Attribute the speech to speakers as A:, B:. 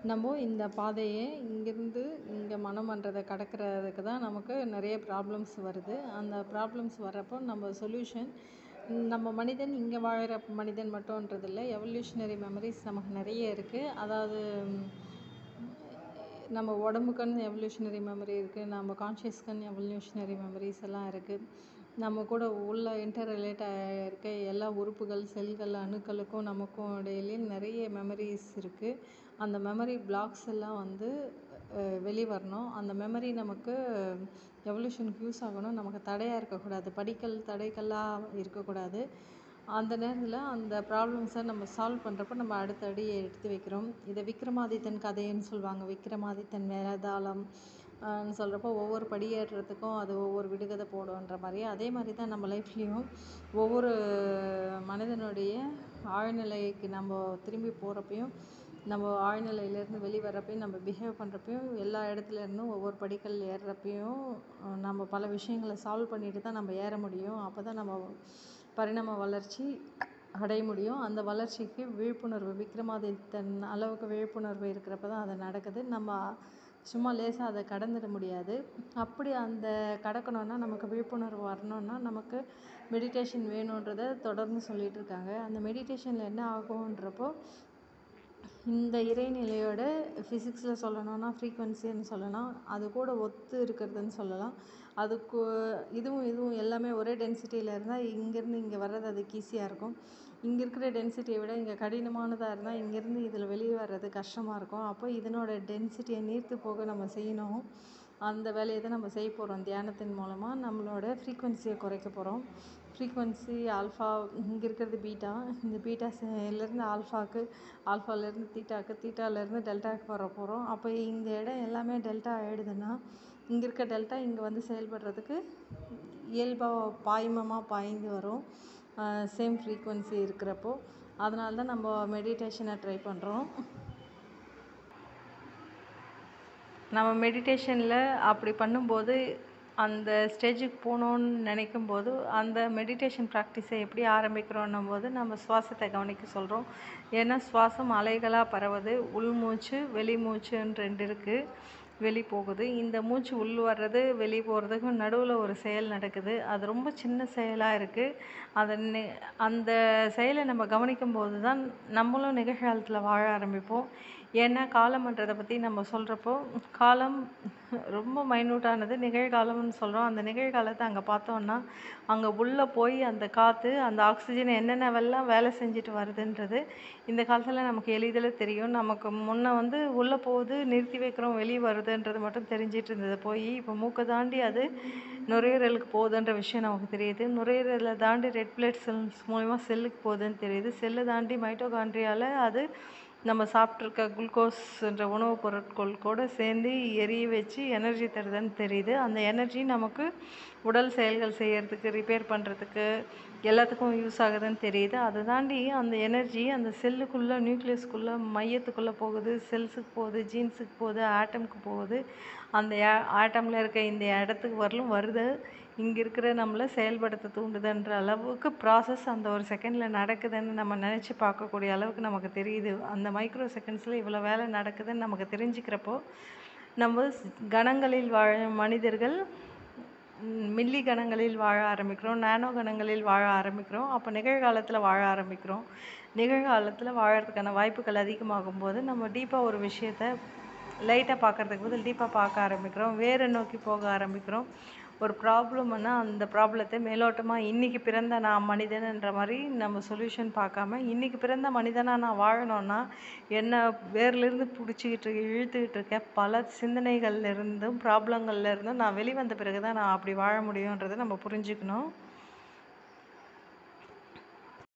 A: நம்ம இந்த பாதையை இங்கேருந்து இங்கே மனமன்றதை கடக்கிறதுக்கு தான் நமக்கு நிறைய ப்ராப்ளம்ஸ் வருது அந்த ப்ராப்ளம்ஸ் வர்றப்போ நம்ம சொல்யூஷன் நம்ம மனிதன் இங்கே வாழுற மனிதன் மட்டும்ன்றது இல்லை எவல்யூஷனரி மெமரிஸ் நமக்கு நிறைய இருக்குது அதாவது நம்ம உடம்புக்குன்னு எவல்யூஷனரி மெமரி இருக்குது நம்ம கான்ஷியஸ்க்குன்னு எவல்யூஷனரி மெமரிஸ் எல்லாம் இருக்குது நம்ம கூட உள்ள இன்டர் ரிலேட் ஆகிருக்க எல்லா உறுப்புகள் செல்கள் அணுக்களுக்கும் நமக்கும் இடையிலே நிறைய மெமரிஸ் இருக்குது அந்த மெமரி பிளாக்ஸ் எல்லாம் வந்து வெளி வரணும் அந்த மெமரி நமக்கு எவல்யூஷனுக்கு யூஸ் ஆகணும் நமக்கு தடையாக இருக்கக்கூடாது படிக்கல் தடைக்கல்லாக இருக்கக்கூடாது அந்த நேரத்தில் அந்த ப்ராப்ளம்ஸை நம்ம சால்வ் பண்ணுறப்ப நம்ம அடுத்த அடியை எடுத்து வைக்கிறோம் இதை விக்ரமாதித்தன் கதைன்னு சொல்லுவாங்க விக்ரமாதித்தன் வேதாளம் சொல்கிறப்போ ஒவ்வொரு படியேற்றத்துக்கும் அது ஒவ்வொரு விடுகதை போடுன்ற மாதிரி அதே மாதிரி தான் நம்ம லைஃப்லேயும் ஒவ்வொரு மனிதனுடைய ஆழ்நிலைக்கு நம்ம திரும்பி போகிறப்பையும் நம்ம ஆழ்நிலையிலேருந்து வெளி வர்றப்பையும் நம்ம பிஹேவ் பண்ணுறப்பையும் எல்லா இடத்துல இருந்தும் ஒவ்வொரு படிக்கல் ஏறுறப்பையும் நம்ம பல விஷயங்களை சால்வ் பண்ணிட்டு தான் நம்ம ஏற முடியும் அப்போ தான் நம்ம பரிணாம வளர்ச்சி அடைய முடியும் அந்த வளர்ச்சிக்கு விழிப்புணர்வு விக்ரமாதித்தன் அளவுக்கு விழிப்புணர்வு இருக்கிறப்ப தான் அது நடக்குது நம்ம சும்மா லேசாக அதை கடந்துட முடியாது அப்படி அந்த கடக்கணுன்னா நமக்கு விழிப்புணர்வு வரணுன்னா நமக்கு மெடிடேஷன் வேணுன்றதை தொடர்ந்து சொல்லிகிட்டு இருக்காங்க அந்த மெடிடேஷனில் என்ன ஆகுன்றப்போ இந்த இறைநிலையோட ஃபிசிக்ஸில் சொல்லணும்னா ஃப்ரீக்வன்சின்னு சொல்லலாம் அது கூட ஒத்து இருக்கிறதுன்னு சொல்லலாம் அதுக்கு இதுவும் இதுவும் எல்லாமே ஒரே டென்சிட்டியில் இருந்தால் இங்கேருந்து இங்கே வர்றது அதுக்கு ஈஸியாக இருக்கும் இங்கே இருக்கிற டென்சிட்டியை விட இங்கே கடினமானதாக இருந்தால் இங்கேருந்து இதில் வெளியே வர்றது கஷ்டமாக இருக்கும் அப்போ இதனோட டென்சிட்டியை நீர்த்து போக நம்ம செய்யணும் அந்த வேலையை தான் நம்ம செய்ய போகிறோம் தியானத்தின் மூலமாக நம்மளோட ஃப்ரீக்வன்சியை குறைக்க போகிறோம் ஃப்ரீக்வன்சி ஆல்ஃபா இங்கே இருக்கிறது பீட்டா இந்த பீட்டாஸ்லேருந்து ஆல்ஃபாவுக்கு ஆல்ஃபாலேருந்து தீட்டாவுக்கு தீட்டாலேருந்து டெல்டாவுக்கு வர போகிறோம் அப்போ இந்த இடம் எல்லாமே டெல்டா ஆகிடுதுன்னா இங்கே இருக்க டெல்டா இங்கே வந்து செயல்படுறதுக்கு இயல்பாக பாய்மமாக பாய்ந்து வரும் சேம் ஃப்ரீக்வன்சி இருக்கிறப்போ அதனால தான் நம்ம மெடிடேஷனை ட்ரை பண்ணுறோம் நம்ம மெடிடேஷனில் அப்படி பண்ணும்போது அந்த ஸ்டேஜுக்கு போகணுன்னு நினைக்கும் போது அந்த மெடிடேஷன் ப்ராக்டிஸை எப்படி ஆரம்பிக்கிறோன்னும் போது நம்ம சுவாசத்தை கவனிக்க சொல்கிறோம் ஏன்னா சுவாசம் அலைகளாக பரவுது உள்மூச்சு வெளிமூச்சுன்னு ரெண்டு இருக்குது வெளி போகுது இந்த மூச்சு உள் வர்றது வெளியே போகிறதுக்கும் நடுவில் ஒரு செயல் நடக்குது அது ரொம்ப சின்ன செயலாக இருக்குது அதை அந்த செயலை நம்ம கவனிக்கும் போது தான் நம்மளும் நிகழ்காலத்தில் வாழ ஆரம்பிப்போம் ஏன்னா காலம்ன்றதை பற்றி நம்ம சொல்கிறப்போ காலம் ரொம்ப மைன்யூட்டானது நிகழ்காலம்னு சொல்கிறோம் அந்த நிகழ்காலத்தை அங்கே பார்த்தோன்னா அங்கே உள்ளே போய் அந்த காற்று அந்த ஆக்சிஜன் என்னென்னவெல்லாம் வேலை செஞ்சுட்டு வருதுன்றது இந்த காலத்தில் நமக்கு எளிதில் தெரியும் நமக்கு முன்னே வந்து உள்ளே போகுது நிறுத்தி வைக்கிறோம் வெளியே வருதுன்றது மட்டும் தெரிஞ்சிட்டு இருந்தது போய் இப்போ மூக்கை தாண்டி அது நுரையீரலுக்கு போகுதுன்ற விஷயம் நமக்கு தெரியுது நுரையீரலை தாண்டி ரெட் பிளட் செல்ஸ் மூலிமா செல்லுக்கு போகுதுன்னு தெரியுது செல்லை தாண்டி மைட்டோகாண்ட்ரியால் அது நம்ம சாப்பிட்ருக்க குளுக்கோஸ்ன்ற உணவுப் பொருட்கள் கூட சேர்ந்து எரிய வச்சு எனர்ஜி தருதுன்னு தெரியுது அந்த எனர்ஜி நமக்கு உடல் செயல்கள் செய்கிறதுக்கு ரிப்பேர் பண்ணுறதுக்கு எல்லாத்துக்கும் யூஸ் ஆகுதுன்னு தெரியுது அதை தாண்டி அந்த எனர்ஜி அந்த செல்லுக்குள்ளே நியூக்ளியஸ்க்குள்ளே மையத்துக்குள்ளே போகுது செல்ஸுக்கு போகுது ஜீன்ஸுக்கு போகுது ஆட்டம்க்கு போகுது அந்த ஆட்டமில் இருக்க இந்த இடத்துக்கு வரலும் வருது இங்கே இருக்கிற நம்மளை செயல்படுத்த தூண்டுதுன்ற அளவுக்கு ப்ராசஸ் அந்த ஒரு செகண்டில் நடக்குதுன்னு நம்ம நினச்சி பார்க்கக்கூடிய அளவுக்கு நமக்கு தெரியுது அந்த மைக்ரோ செகண்ட்ஸில் இவ்வளோ வேலை நடக்குதுன்னு நமக்கு தெரிஞ்சுக்கிறப்போ நம்ம கணங்களில் வாழும் மனிதர்கள் மில்லி கணங்களில் வாழ ஆரம்பிக்கிறோம் நானோ கணங்களில் வாழ ஆரம்பிக்கிறோம் அப்போ நிகழ்காலத்தில் வாழ ஆரம்பிக்கிறோம் நிகழ்காலத்தில் வாழறதுக்கான வாய்ப்புகள் அதிகமாகும் போது நம்ம டீப்பாக ஒரு விஷயத்த லைட்டாக பார்க்குறதுக்கு பதில் டீப்பாக பார்க்க ஆரம்பிக்கிறோம் வேறு நோக்கி போக ஆரம்பிக்கிறோம் ஒரு ப்ராப்ளம்னா அந்த ப்ராப்ளத்தை மேலோட்டமாக இன்றைக்கி பிறந்த நான் மனிதன்ன்ற மாதிரி நம்ம சொல்யூஷன் பார்க்காம இன்றைக்கி பிறந்த மனிதனாக நான் வாழணும்னா என்ன வேர்லேருந்து பிடிச்சிக்கிட்டு இழுத்துக்கிட்டு இருக்க பல சிந்தனைகள்ல இருந்தும் ப்ராப்ளங்கள்ல இருந்தும் நான் வெளிவந்த பிறகு தான் நான் அப்படி வாழ முடியுன்றதை நம்ம புரிஞ்சுக்கணும்